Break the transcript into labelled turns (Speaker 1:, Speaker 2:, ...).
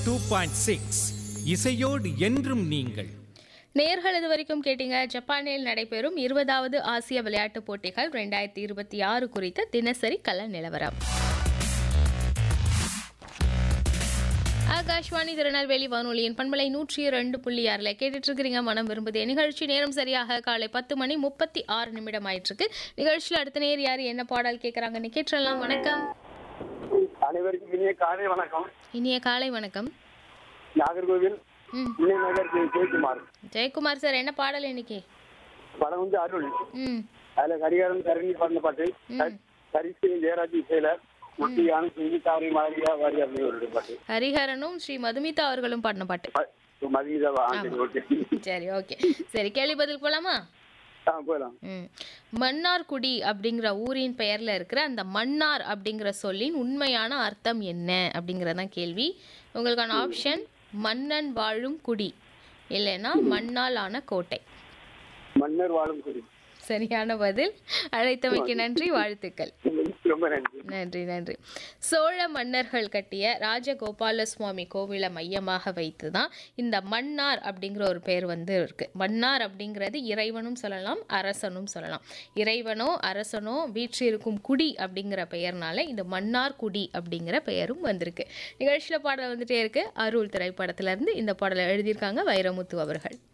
Speaker 1: two point six இசையோடு என்றும் நீங்கள்
Speaker 2: நேர்கள் இது வரைக்கும் கேட்டீங்க ஜப்பானில் நடைபெறும் இருபதாவது ஆசிய விளையாட்டுப் போட்டிகள் ரெண்டாயிரத்தி இருபத்தி ஆறு குறித்த தினசரி கல நிலவரம் ஆகாஷ்வாணி திருநெல்வேலி வானொலியின் பண்பலை நூற்றி ரெண்டு புள்ளி ஆறில் கேட்டுட்டு இருக்கிறீங்க மனம் விரும்புதே நிகழ்ச்சி நேரம் சரியாக காலை பத்து மணி முப்பத்தி ஆறு நிமிடம் ஆயிட்டு இருக்கு நிகழ்ச்சியில் அடுத்த நேர் யார் என்ன பாடல் கேட்குறாங்கன்னு கேட்டுடலாம் வணக்கம்
Speaker 3: அனைவருக்கும் இனிய காலை வணக்கம்
Speaker 2: இனிய காலை வணக்கம்
Speaker 3: நாகர்கோவில்
Speaker 2: ம்
Speaker 3: புள்ளி நகர் ஜெய- ஜெயக்குமார்
Speaker 2: ஜெயக்குமார் சார் என்ன பாடல் இன்னைக்கு
Speaker 3: படம் வந்து அருள்
Speaker 2: ம்
Speaker 3: அதுல கரிகாரன் கரணி பாடின பாட்டு கரிசி ஜெயராஜ் இசையில முட்டியான செஞ்சு தாரி மாரியா வாரி அப்படின்னு ஒரு பாட்டு
Speaker 2: ஹரிஹரனும் ஸ்ரீ மதுமிதா அவர்களும் பாடின பாட்டு
Speaker 3: ம- மதுமிதா ஆண்டு ஓகே
Speaker 2: சரி ஓகே சரி கேள்வி பதில் போலாமா
Speaker 3: ஆ போகலாம்
Speaker 2: ம் மன்னார்குடி அப்படிங்கிற ஊரின் பெயர்ல இருக்கிற அந்த மன்னார் அப்படிங்கிற சொல்லின் உண்மையான அர்த்தம் என்ன அப்படிங்கறதான் கேள்வி உங்களுக்கான ஆப்ஷன் மன்னன் வாழும் குடி இல்லைன்னா மண்ணால் ஆன கோட்டை
Speaker 3: மன்னர் வாழும் குடி
Speaker 2: சரியான பதில் அழைத்தமைக்கு நன்றி வாழ்த்துக்கள்
Speaker 3: ரொம்ப நன்றி
Speaker 2: நன்றி நன்றி சோழ மன்னர்கள் கட்டிய ராஜகோபால சுவாமி கோவிலை மையமாக வைத்து தான் இந்த மன்னார் அப்படிங்கிற ஒரு பெயர் வந்து இருக்கு மன்னார் அப்படிங்கிறது இறைவனும் சொல்லலாம் அரசனும் சொல்லலாம் இறைவனோ அரசனோ வீற்றிருக்கும் குடி அப்படிங்கிற பெயர்னால இந்த மன்னார் குடி அப்படிங்கிற பெயரும் வந்திருக்கு நிகழ்ச்சியில் பாடல் வந்துட்டே இருக்கு அருள் திரைப்படத்துல இருந்து இந்த பாடலை எழுதியிருக்காங்க வைரமுத்து அவர்கள்